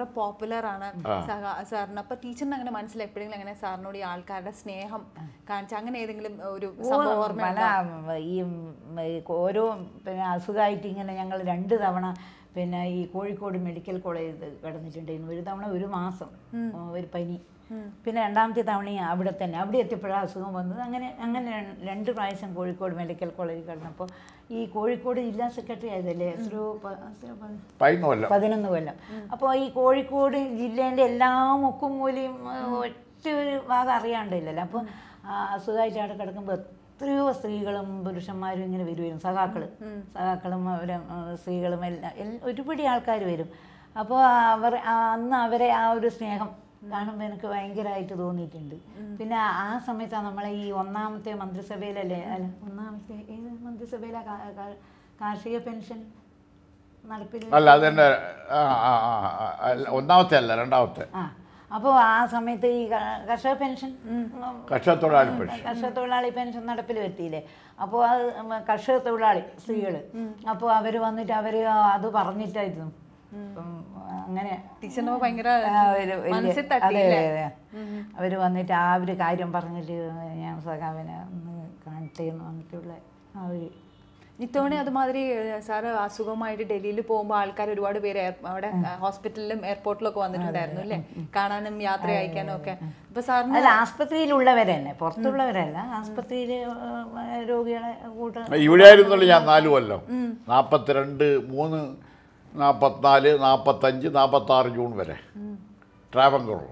Popular ആണ് സഹ- സാറിന് അപ്പൊ ടീച്ചറിന് അങ്ങനെ മനസ്സിലായി എപ്പോഴെങ്കിലും അങ്ങനെ സാറിനോട് ഈ ആൾക്കാരുടെ സ്നേഹം കാണിച്ച അങ്ങനെ ഏതെങ്കിലും ഒരു സംഭവം ഓർമ്മ പല ഈ ഉം, ഈ ഓരോ പിന്നെ അസുഖമായിട്ട് ഇങ്ങനെ ഞങ്ങൾ രണ്ട് തവണ പിന്നെ ഈ കോഴിക്കോട് മെഡിക്കൽ കോളേജ് കിടന്നിട്ടുണ്ടായിരുന്നു ഒരു തവണ ഒരു മാസം ആ, ഒരു പനി പിന്നെ രണ്ടാമത്തെ തവണയും അവിടെ തന്നെ അവിടെ എത്തിയപ്പോഴാണ് അസുഖം വന്നത് അങ്ങനെ അങ്ങനെ ര- രണ്ട് പ്രാവശ്യം കോഴിക്കോട് മെഡിക്കൽ കോളേജിൽ കിടന്നപ്പോൾ ഈ കോഴിക്കോട് ജില്ലാ സെക്രട്ടറി ആയതല്ലേ എത്രയോ പ- എത്രയോ പ- പതിനൊല്ല പതിനൊന്ന് കൊല്ലം അപ്പോൾ ഈ കോഴിക്കോട് ജില്ലേൻ്റെ എല്ലാ മുക്കും മൂലയും ആ, ഒറ്റ ഒരു ഭാഗം അറിയാണ്ടില്ലല്ലോ അപ്പോൾ അസുഖമായിട്ട് അവിടെ കിടക്കുമ്പോൾ എത്രയോ സ്ത്രീകളും പുരുഷന്മാരും ഇങ്ങനെ വരുമായിരുന്നു സഖാക്കൾ സഖാക്കളും അവരെ ആ, സ്ത്രീകളും എല്ലാം എൽ- ഒരുപടി ആൾക്കാർ വരും അപ്പോൾ അവർ ആ, അന്ന് അവരെ ആ ഒരു സ്നേഹം കാണുമ്പോൾ എനിക്ക് ഭയങ്കരമായിട്ട് തോന്നിയിട്ടുണ്ട് പിന്നെ ആ സമയത്താണ് നമ്മളെ ഈ ഒന്നാമത്തെ മന്ത്രിസഭയിലല്ലേ അല്ല ഒന്നാമത്തെ ഏത് മന്ത്രിസഭയിലെ കാർഷിക പെൻഷൻ നടപ്പിൽ അല്ല അതെന്നെ ആ ആ ആ, ആ, അല്ല, ഒന്നാമത്തെ അല്ല രണ്ടാമത്തെ ആ അപ്പോൾ ആ സമയത്ത് ഈ ക- കർഷക പെൻഷൻ കർഷക തൊഴിലാളി പെൻഷൻ കർഷക തൊഴിലാളി പെൻഷൻ നടപ്പിൽ വരുത്തിയില്ലേ അപ്പോൾ അത് ഉം കർഷക തൊഴിലാളി സ്ത്രീകൾ അപ്പോൾ അവർ വന്നിട്ട് അവർ അത് പറഞ്ഞിട്ടായിരുന്നു ഉം, അങ്ങനെ ടീച്ചറിന് ഭയങ്കര ആ, ഒരു വലിയ- മനസ്സിൽ അതെ, തട്ടി അതെ, അതെ. അവര് വന്നിട്ട് ആ ഒരു കാര്യം പറഞ്ഞിട്ട് ഞാൻ സഖാവിനെ ഒന്ന് കാണട്ടെ എന്ന് പറഞ്ഞിട്ടുള്ള ആ ഒരു ഇത്തവണ അതുമാതിരി ഏഹ്, സാറ് അസുഖമായിട്ട് ഡൽഹിയിൽ പോകുമ്പോൾ ആൾക്കാർ ഒരുപാട് പേര് എയർ- അവിടെ ഹോസ്പിറ്റലിലും എയർപോർട്ടിലും ഒക്കെ വന്നിട്ടുണ്ടായിരുന്നു അല്ലേ കാണാനും യാത്ര അയക്കാനും ഒക്കെ അപ്പൊ സാറിന് അല്ല ആസ്പത്രിയിലുള്ളവരെ തന്നെ പുറത്തുള്ളവരല്ല ആസ്പത്രിയിൽ രോഗികളെ കൂട്ട ഇവിടെ ആയിരുന്നല്ലോ ഞാൻ നാല് കൊല്ലം നാൽപ്പത്തിരണ്ട് മൂന്ന് നാൽപ്പത്തിനാല് നാൽപ്പത്തഞ്ച് നാൽപ്പത്താറ് ജൂൺ വരെ ട്രാവൻകൂറിൽ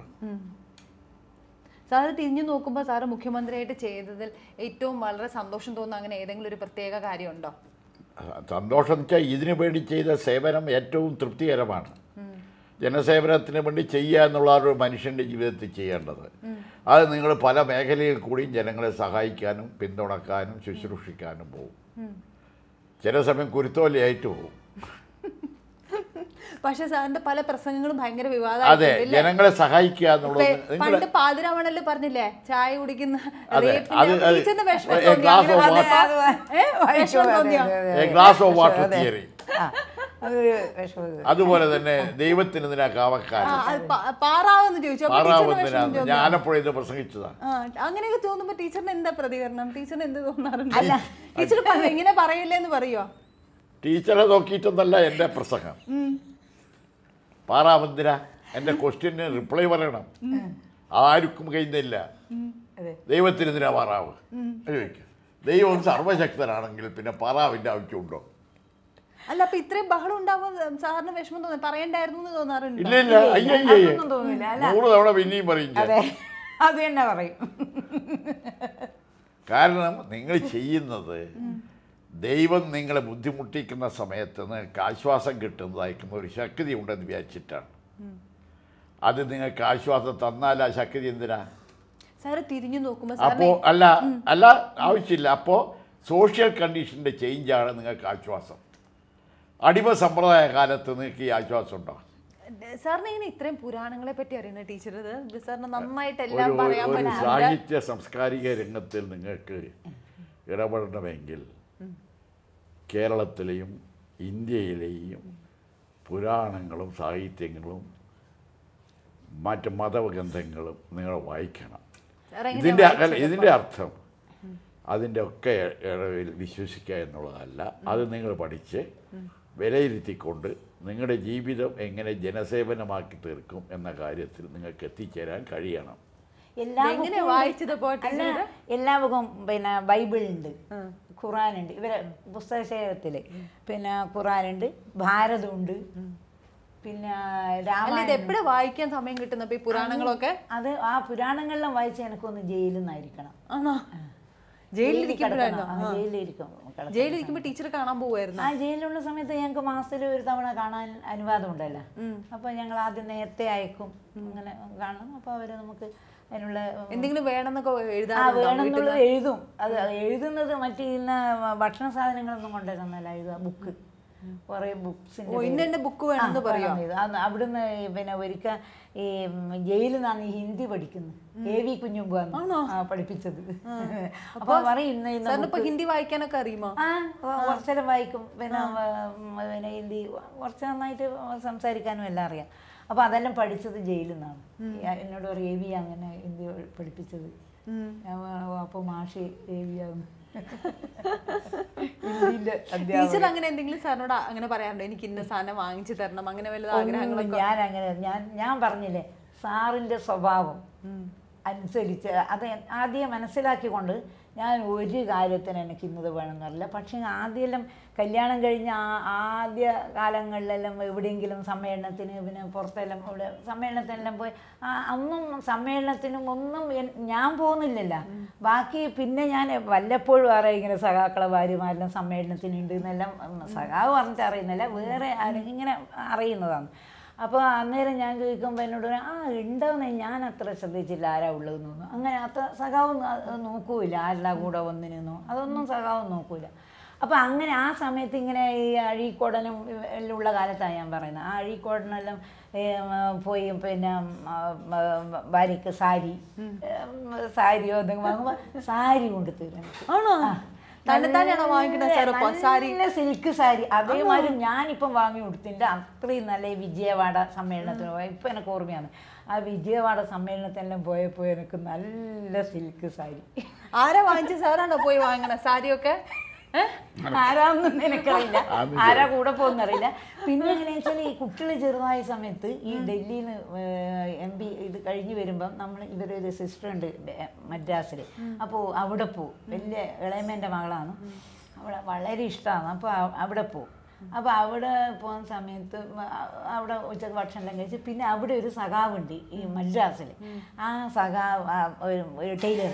സാറ് തിരിഞ്ഞു നോക്കുമ്പോൾ സാറ് മുഖ്യമന്ത്രിയായിട്ട് ചെയ്തതിൽ ഏറ്റവും വളരെ സന്തോഷം തോന്നുന്ന അങ്ങനെ ഏതെങ്കിലും ഒരു പ്രത്യേക കാര്യമുണ്ടോ സന്തോഷം വെച്ചാൽ ഇതിനു വേണ്ടി ചെയ്ത സേവനം ഏറ്റവും തൃപ്തികരമാണ് ജനസേവനത്തിന് വേണ്ടി ചെയ്യുക എന്നുള്ള ഒരു മനുഷ്യൻ്റെ ജീവിതത്തിൽ ചെയ്യേണ്ടത് അത് നിങ്ങൾ പല മേഖലയിൽ കൂടിയും ജനങ്ങളെ സഹായിക്കാനും പിന്തുണക്കാനും ശുശ്രൂഷിക്കാനും പോകും ചില സമയം കുരുത്തോലയായിട്ട് പോകും പക്ഷെ സാറിന്റെ പല പ്രസംഗങ്ങളും ഭയങ്കര അതെ വിവാദമായിട്ടുണ്ട് ജനങ്ങളെ സഹായിക്കുക എന്നുള്ളത് നിങ്ങൾ പണ്ട് പാതിരാമണല് പറഞ്ഞില്ലേ ചായ കുടിക്കുന്ന അതെ, റേപ്പിന് അത് അത് ടീച്ചറിന് വിഷമം a തോന്നിയോ? glass അങ്ങനെ of പറഞ്ഞപ്പോ? water. ഏ? വിഷമം തോന്നിയോ? A glass of water theory ആ അതൊരു വിഷമം അതുപോലെ തന്നെ ദൈവത്തിന് ഇതിനാ ആ, കാവക്കാരൻ അത് പാ- പാറാവെന്ന് ചോദിച്ചു അപ്പൊ ടീച്ചറിന് വിഷമം പാറാവുന്നതിനാണ് തോന്നിയോ? ഞാൻ ആലപ്പുഴ ഇത് പ്രസംഗിച്ചതാ ആ, അങ്ങനെയൊക്കെ തോന്നുമ്പോ ടീച്ചറിന് എന്താ പ്രതികരണം ടീച്ചറിന് എന്ത് തോന്നാറുണ്ട് ടീച്ചർ പറയും ഇങ്ങനെ പറയില്ലെന്ന് പറയോ ടീച്ചറെ നോക്കിയിട്ടൊന്നല്ല എൻ്റെ പ്രസംഗം പാറാമന്ദിര എൻ്റെ ക്വസ്റ്റ്യന് റിപ്ലൈ പറയണം ആർക്കും കഴിയുന്നില്ല അതെ ദൈവത്തിന് ഇതിനാ പാറാവ് ചോദിക്കും ദൈവം സർവശക്തനാണെങ്കിൽ പിന്നെ പാറാവിൻ്റെ ആവശ്യമുണ്ടോ അല്ല അപ്പൊ ഇത്രയും ബഹളം ഉണ്ടാവുമ്പോൾ സാറിന് വിഷമം തോന്നി പറയണ്ടായിരുന്നു എന്ന് തോന്നാറുണ്ട് ഇല്ല ഇല്ല അയ്യോ അയ്യോ അതൊന്നും തോന്നില്ല അല്ല നൂറ് തവണ പിന്നെയും പറയും ഞാൻ. അതെ അത് തന്നെ പറയും കാരണം നിങ്ങൾ ചെയ്യുന്നത് ദൈവം നിങ്ങളെ ബുദ്ധിമുട്ടിക്കുന്ന സമയത്ത് നിങ്ങൾക്ക് ആശ്വാസം കിട്ടുന്നതായിരിക്കുന്ന ഒരു ശക്തി ഉണ്ടെന്ന് വിചാരിച്ചിട്ടാണ് അത് നിങ്ങൾക്ക് ആശ്വാസം തന്നാൽ ആ ശക്തി എന്തിനാ സാറ് തിരിഞ്ഞു നോക്കുമ്പോ അപ്പോൾ സാറിന് അല്ല അല്ല ആവശ്യമില്ല അപ്പോൾ സോഷ്യൽ കണ്ടീഷൻ്റെ ചേഞ്ചാണ് നിങ്ങൾക്ക് ആശ്വാസം അടിമ സമ്പ്രദായ കാലത്ത് നിങ്ങൾക്ക് ഈ ആശ്വാസം ഉണ്ടോ സാറിന് ഇങ്ങനെ ഇത്രയും പുരാണങ്ങളെ പറ്റി അറിയുന്ന ടീച്ചർ ഇത് സാറിന് നന്നായിട്ട് ഒരു എല്ലാം പറയാൻ ഒരു പറ്റും സാഹിത്യ സാംസ്കാരിക രംഗത്തിൽ നിങ്ങൾക്ക് ഇടപെടണമെങ്കിൽ കേരളത്തിലെയും ഇന്ത്യയിലെയും പുരാണങ്ങളും സാഹിത്യങ്ങളും മറ്റ് മതഗ്രന്ഥങ്ങളും നിങ്ങൾ വായിക്കണം സാർ എങ്ങനെയാ ഇതിൻ്റെ വായിച്ചത്? അല്ല ഇതിൻ്റെ അർത്ഥം അതിൻ്റെ ഒക്കെ ഇടവിൽ വിശ്വസിക്കുക എന്നുള്ളതല്ല അത് നിങ്ങൾ പഠിച്ച് വിലയിരുത്തിക്കൊണ്ട് നിങ്ങളുടെ ജീവിതം എങ്ങനെ ജനസേവനമാക്കി തീർക്കും എന്ന കാര്യത്തിൽ നിങ്ങൾക്ക് എത്തിച്ചേരാൻ കഴിയണം എല്ലാ എങ്ങനെയാ ബുക്കും വായിച്ചത് ഉണ്ട്. അപ്പോൾ അല്ല ടീച്ചർ? എല്ലാ ബുക്കും പിന്നെ ബൈബിളുണ്ട് ഖുറാനുണ്ട് ഇവരെ പുസ്തകശേഖരത്തിൽ പിന്നെ ഖുറാനുണ്ട് ഭാരതമുണ്ട് പിന്നെ അല്ല ഇത് രാമായണം എപ്പോഴും വായിക്കാൻ സമയം കിട്ടുന്ന ഈ പുരാണങ്ങളൊക്കെ അത് ആ പുരാണങ്ങളിലും വായിച്ച് എനിക്കൊന്ന് ജയിലിൽ നിന്നായിരിക്കണം ആണോ ജയിലിലിരിക്കുമ്പോഴാണോ ജയിലിലിരിക്കും കിടക്കണം. ജയിലിരിക്കുമ്പോ ടീച്ചർ കാണാൻ പോവായിരുന്നു ആ ജയിലിലുള്ള സമയത്ത് ഞങ്ങൾക്ക് മാസത്തിൽ ഒരു തവണ കാണാൻ അനുവാദം ഉണ്ടല്ലോ അപ്പോൾ ഞങ്ങൾ ആദ്യം നേരത്തെ അയക്കും അങ്ങനെ കാണും അപ്പോൾ അവർ നമുക്ക് അതിനുള്ള എന്തെങ്കിലും വേണമെന്നൊക്കെ ആ എഴുതാറുണ്ടോ വേണമെന്നുള്ളത് എഴുതും അത് എഴുതുന്നത് മറ്റേ ഇന്ന ഭക്ഷണ സാധനങ്ങളൊന്നും കൊണ്ടുവരുന്നല്ല എഴുതുക ബുക്ക് കുറേ ബുക്സിന്റെ ഓ, ഇന്ന ഇന്ന book വേണമെന്ന് പറയോ? അവിടുന്ന് ഈ പിന്നെ ഒരിക്കൽ ഈ ഉം, ജയിലിൽ നിന്നാണ് ഈ ഹിന്ദി പഠിക്കുന്നത് എ വി കുഞ്ഞുമ്പാണ് ആ പഠിപ്പിച്ചത് അപ്പൊ പറയും ഇന്ന ഇന്ന സാറിന് ഇപ്പൊ book. ഹിന്ദി വായിക്കാനൊക്കെ അറിയുമോ ആ കുറച്ചേരം വായിക്കും പിന്നെ ഉം, പിന്നെ ഹിന്ദി കുറച്ച് നന്നായിട്ട് സംസാരിക്കാനും എല്ലാം അറിയാം അപ്പോൾ അതെല്ലാം പഠിച്ചത് ജയിലിൽ നിന്നാണ് എന്നോട് പറയും എ വി അങ്ങനെ ഹിന്ദി പഠിപ്പിച്ചത് ഞാൻ അപ്പോൾ മാഷി എ വി ആകുന്നു ഹിന്ദിയിലെ ടീച്ചർ അങ്ങനെ എന്തെങ്കിലും സാറിനോട് അങ്ങനെ പറയാറുണ്ടോ എനിക്ക് ഇന്ന സാധനം വാങ്ങിച്ചു തരണം അങ്ങനെ വല്ല ആഗ്രഹങ്ങളൊക്കെ ഒന്നും ഞാൻ അങ്ങനെ ഞാൻ ഞാൻ പറഞ്ഞില്ലേ സാറിൻ്റെ സ്വഭാവം അനുസരിച്ച് അത് ആദ്യം മനസ്സിലാക്കിക്കൊണ്ട് ഞാൻ ഒരു കാര്യത്തിന് എനിക്ക് ഇന്നത് വേണമെന്നറിയില്ല പക്ഷേ ആദ്യമെല്ലാം കല്യാണം കഴിഞ്ഞ ആ- ആദ്യ കാലങ്ങളിലെല്ലാം എവിടെയെങ്കിലും സമ്മേളനത്തിന് പിന്നെ പുറത്തെല്ലാം ഇവിടെ സമ്മേളനത്തിനെല്ലാം പോയി ആ അന്നും സമ്മേളനത്തിനും ഒന്നും എൻ- ഞാൻ പോകുന്നില്ലല്ലോ ബാക്കി പിന്നെ ഞാൻ വല്ലപ്പോഴും അറിയാം ഇങ്ങനെ സഖാക്കളെ ഭാര്യമാരെല്ലാം സമ്മേളനത്തിനുണ്ട് എന്നെല്ലാം ഉം, സഖാവ് പറഞ്ഞിട്ട് അറിയുന്നില്ല വേറെ ആരെങ്കിലും ഇങ്ങനെ അറിയുന്നതാണ് അപ്പോൾ അന്നേരം ഞാൻ ചോദിക്കുമ്പോൾ എന്നോട് പറയും, ആ ഉണ്ടാവുന്ന ഞാൻ അത്ര ശ്രദ്ധിച്ചില്ല ആരാ ഉള്ളതെന്ന് തോന്നുന്നു അങ്ങനെ അത്ര സഖാവ് നോക്കൂല ആരുടെ കൂടെ ഒന്നിനൊന്നും അതൊന്നും സഖാവ് നോക്കൂല അപ്പോൾ അങ്ങനെ ആ സമയത്ത് ഇങ്ങനെ ഈ അഴീക്കോടനും എല്ലാം ഉള്ള കാലത്താണ് ഞാൻ പറയുന്നത് ആ അഴീക്കോടനെല്ലാം ഏ, ഉം, പോയി പിന്നെ ഉം, ആ, ഉം, ഭാര്യയ്ക്ക് സാരി ഉം, സാരിയോ എന്തെങ്കിലും വാങ്ങുമ്പോൾ സാരി കൊണ്ട് തരും എനിക്ക്. ആണോ ആ. തന്നെത്താനെയാണോ വാങ്ങിക്കുന്നത് സാർ ഇപ്പൊ സാരി നല്ല സിൽക്ക് സാരി അതേമാതിരി ഞാനിപ്പം വാങ്ങി കൊടുത്തില്ല അത്രയും നല്ല ഈ വിജയവാഡ സമ്മേളനത്തിന് പോയ ഇപ്പം എനിക്ക് ഓർമ്മയാണ് ആ വിജയവാഡ സമ്മേളനത്തിനെല്ലാം പോയപ്പോൾ എനിക്ക് നല്ല സിൽക്ക് സാരി ആരാ വാങ്ങിച്ച സാറാണോ പോയി വാങ്ങണ സാരിയൊക്കെ ഏഹ് ആരാന്നും എനിക്കറിയില്ല ആരാ കൂടെ പോകുന്നറിയില്ല പിന്നെ എങ്ങനെയാ വെച്ചാൽ ഈ കുട്ടികൾ ചെറുതായ സമയത്ത് ഈ ഡൽഹിയിൽ നിന്ന് എം പി ഇത് കഴിഞ്ഞ് വരുമ്പം നമ്മൾ ഇവരൊരു സിസ്റ്റർ ഉണ്ട് ബെ- മദ്രാസിൽ അപ്പോൾ അവിടെ പോവും വലിയ ഇളയമേൻ്റെ മകളാണ് അവിടെ വളരെ ഇഷ്ടമാണ് അപ്പോൾ അവിടെ പോവും അപ്പോൾ അവിടെ പോകുന്ന സമയത്ത് അ- അവിടെ ഉച്ചക്ക് ഭക്ഷണം എല്ലാം കഴിച്ച് പിന്നെ അവിടെ ഒരു സഖാവുണ്ട് ഈ മദ്രാസിൽ ആ സഖാവ് ആ, ഒരു- ഒരു ടൈലർ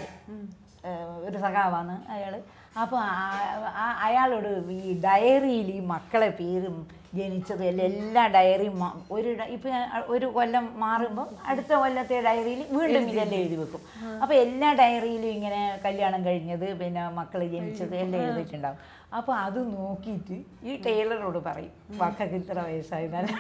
ഏഹ് ഒരു സഖാവാണ് അയാൾ അപ്പോൾ അയാളോട് ഈ ഡയറിയിൽ ഈ മക്കളെ പേരും ജനിച്ചതും എല്ലാം എല്ലാ ഡയറിയും മ- ഒരു ഡ- ഇപ്പം ഞാൻ ഒരു കൊല്ലം മാറുമ്പോൾ അടുത്ത കൊല്ലത്തെ ഡയറിയിൽ വീണ്ടും ഇതെല്ലാം എഴുതി വെക്കും അപ്പോൾ എല്ലാ ഡയറിയിലും ഇങ്ങനെ കല്യാണം കഴിഞ്ഞത് പിന്നെ മക്കൾ ജനിച്ചത് എല്ലാം എഴുതിയിട്ടുണ്ടാവും അപ്പോൾ അത് നോക്കിയിട്ട് ഈ ടൈലറോട് പറയും മക്കൾക്ക് ഇത്ര വയസ്സായി നല്ല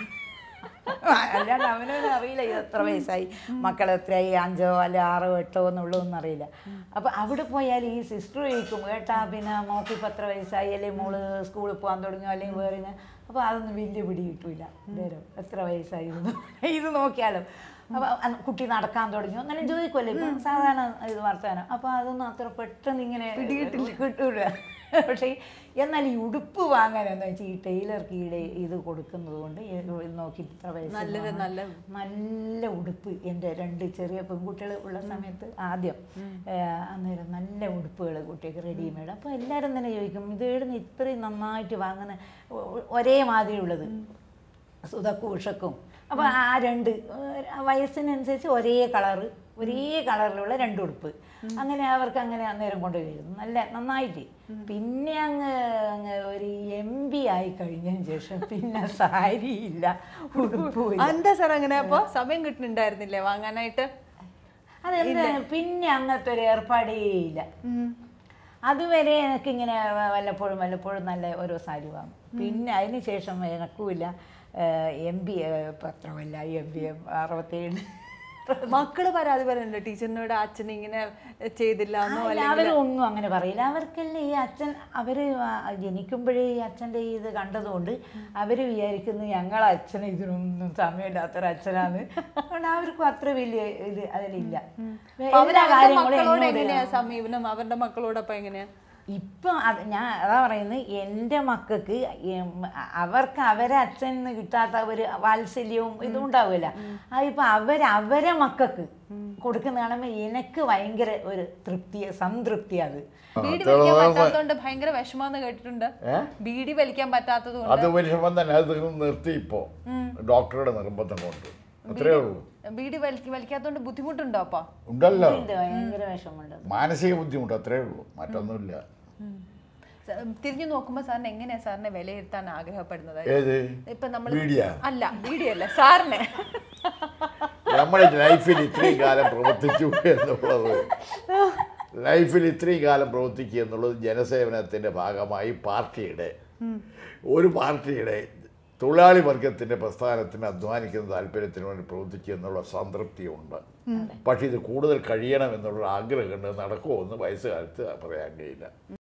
അല്ലാണ്ട് അവനവന് അറിയില്ല ഇത് എത്ര വയസ്സായി മക്കൾ എത്രയായി അഞ്ചോ അല്ലെ ആറോ എട്ടോ എന്നുള്ളതൊന്നും അറിയില്ല അപ്പോൾ അവിടെ പോയാൽ ഈ സിസ്റ്റർ ചോദിക്കും ഏട്ടാ പിന്നെ മോക്ക് ഇപ്പം എത്ര വയസ്സായി അല്ലെങ്കിൽ മോള് സ്കൂളിൽ പോകാൻ തുടങ്ങിയോ അല്ലെങ്കിൽ വേറെ അപ്പോൾ അതൊന്നും വലിയ പിടി കിട്ടൂല നേരം എത്ര വയസ്സായി എന്ന് ഇത് നോക്കിയാലും അപ്പോൾ അന്ന് കുട്ടി നടക്കാൻ തുടങ്ങിയോ അങ്ങനെ ചോദിക്കുമല്ലോ ഇപ്പം സാധാരണ ഇത് വർത്താനം അപ്പോൾ അതൊന്നും അത്ര പെട്ടെന്ന് ഇങ്ങനെ കിട്ടൂല പക്ഷേ എന്നാൽ ഈ ഉടുപ്പ് വാങ്ങാൻ എന്താ വെച്ചാൽ ഈ ടൈലർക്ക് ഈ ഡേ- ഇത് കൊടുക്കുന്നത് കൊണ്ട് നോക്കി ഇത്ര വയസ്സ് നല്ലത് വാങ്ങാൻ. നല്ല നല്ല ഉടുപ്പ് എൻ്റെ രണ്ട് ചെറിയ പെൺകുട്ടികൾ ഉള്ള സമയത്ത് ആദ്യം ഏഹ്, അന്നേരം നല്ല ഉടുപ്പുകൾ കുട്ടികൾക്ക് റെഡിമെയ്ഡ് അപ്പോൾ എല്ലാവരും തന്നെ ചോദിക്കും ഇത് എവിടുന്ന് ഇത്രയും നന്നായിട്ട് വാങ്ങുന്ന ഒ- ഒ- ഒരേ മാതിരി ഉള്ളത് സുതക്കും ഉഷക്കും അപ്പോൾ ആ രണ്ട് ഏഹ്, ആ വയസ്സിനനുസരിച്ച് ഒരേ കളറ് ഒരേ കളറിലുള്ള രണ്ട് ഉടുപ്പ് അങ്ങനെ അവർക്ക് അങ്ങനെ അന്നേരം കൊണ്ടുവരുന്നു നല്ല നന്നായിട്ട് പിന്നെ അങ്ങ് അങ്ങ് ഒരു എം പി ആയി കഴിഞ്ഞതിന് ശേഷം പിന്നെ സാരിയില്ല ഉടുപ്പുമില്ല എന്താ സാർ അങ്ങനെ അപ്പൊ സമയം കിട്ടുന്നുണ്ടായിരുന്നില്ലേ വാങ്ങാനായിട്ട് അതെന്താ പിന്നെ അങ്ങനത്തെ ഒരു ഏർപ്പാടേ ഇല്ല അതുവരെ എനിക്കിങ്ങനെ വ- വല്ലപ്പോഴും വല്ലപ്പോഴും നല്ല ഓരോ സാരി വാങ്ങും പിന്നെ അതിന് ശേഷം എനക്കുമില്ല എം ബി പത്രമല്ല എം ബി അറുപത്തേഴ് മക്കള് പരാതി പറയുന്നുണ്ട് ടീച്ചറിനോട് അച്ഛൻ ഇങ്ങനെ ചെയ്തില്ല എന്നോ അല്ലെങ്കിൽ അവരൊന്നും അങ്ങനെ പറയില്ല അവർക്കെല്ലാം ഈ അച്ഛൻ അവർ ജനിക്കുമ്പോഴേ ഈ അച്ഛൻ്റെ ഇത് കണ്ടതുകൊണ്ട് അവർ വിചാരിക്കുന്നത് ഞങ്ങളെ അച്ഛന് ഇതിനൊന്നും സമയമില്ലാത്തൊരു അച്ഛനാണ് അതുകൊണ്ട് അവർക്കും അത്ര വലിയ ഇത് അതിലില്ല അപ്പൊ അവര് എല്ലാ അവരുടെ കാര്യങ്ങളും മക്കളോട് എന്നോട് എങ്ങനെയാ സമീപനം അവരുടെ മക്കളോടൊപ്പം എങ്ങനെയാ ഇപ്പം അത് ഞാൻ അതാ പറയുന്നത് എൻ്റെ മക്കൾക്ക് എം, അവർക്ക് അവരെ അച്ഛൻ നിന്ന് കിട്ടാത്ത ഒരു വാത്സല്യവും ഇതും ഉണ്ടാവില്ല അതിപ്പോൾ അവർ അവരെ മക്കൾക്ക് കൊടുക്കുന്ന കാണുമ്പോൾ എനിക്ക് ഭയങ്കര ഒരു തൃപ്തി സംതൃപ്തി അത് ബീഡി വലിക്കാൻ പറ്റാത്തതുകൊണ്ട് ഭയങ്കര വിഷമാന്ന് കേട്ടിട്ടുണ്ട് ഏ? ബീഡി വലിക്കാൻ പറ്റാത്തത് കൊണ്ട് അത് വിഷമം തന്നെ അത് നിർത്തി ഇപ്പോൾ ഡോക്ടറുടെ നിർബന്ധം കൊണ്ട് അത്രേ ഉള്ളൂ ബീഡി വലിക്ക വലിക്കാത്തതുകൊണ്ട് ബുദ്ധിമുട്ടുണ്ടോ അപ്പൊ ഉണ്ടല്ലോ ഉണ്ട്, ഭയങ്കര വിഷമമുണ്ട് മാനസിക ബുദ്ധിമുട്ട് അത്രേ ഉള്ളൂ മറ്റൊന്നുമില്ല സ- തിരിഞ്ഞു നോക്കുമ്പോ സാറിന് എങ്ങനെയാ സാറിനെ വിലയിരുത്താൻ ആഗ്രഹപ്പെടുന്നത് ഏത് ഇപ്പൊ നമ്മൾ മീഡിയ അല്ല ബീഡി അല്ല സാറിനെ നമ്മുടെ ലൈഫിൽ ഇത്രയും കാലം പ്രവർത്തിച്ചു എന്നുള്ളത് ലൈഫിൽ ഇത്രയും കാലം പ്രവർത്തിക്കുക എന്നുള്ളത് ജനസേവനത്തിൻ്റെ ഭാഗമായി പാർട്ടിയുടെ ഒരു പാർട്ടിയുടെ തൊഴിലാളി വർഗത്തിൻ്റെ പ്രസ്ഥാനത്തിന് അധ്വാനിക്കുന്ന താല്പര്യത്തിന് വേണ്ടി പ്രവർത്തിക്കുക എന്നുള്ള സംതൃപ്തിയുണ്ട് പക്ഷേ ഇത് കൂടുതൽ കഴിയണം എന്നുള്ള ആഗ്രഹമുണ്ട് നടക്കുമോ എന്ന് വയസ്സുകാലത്ത് പറയാൻ കഴിയില്ല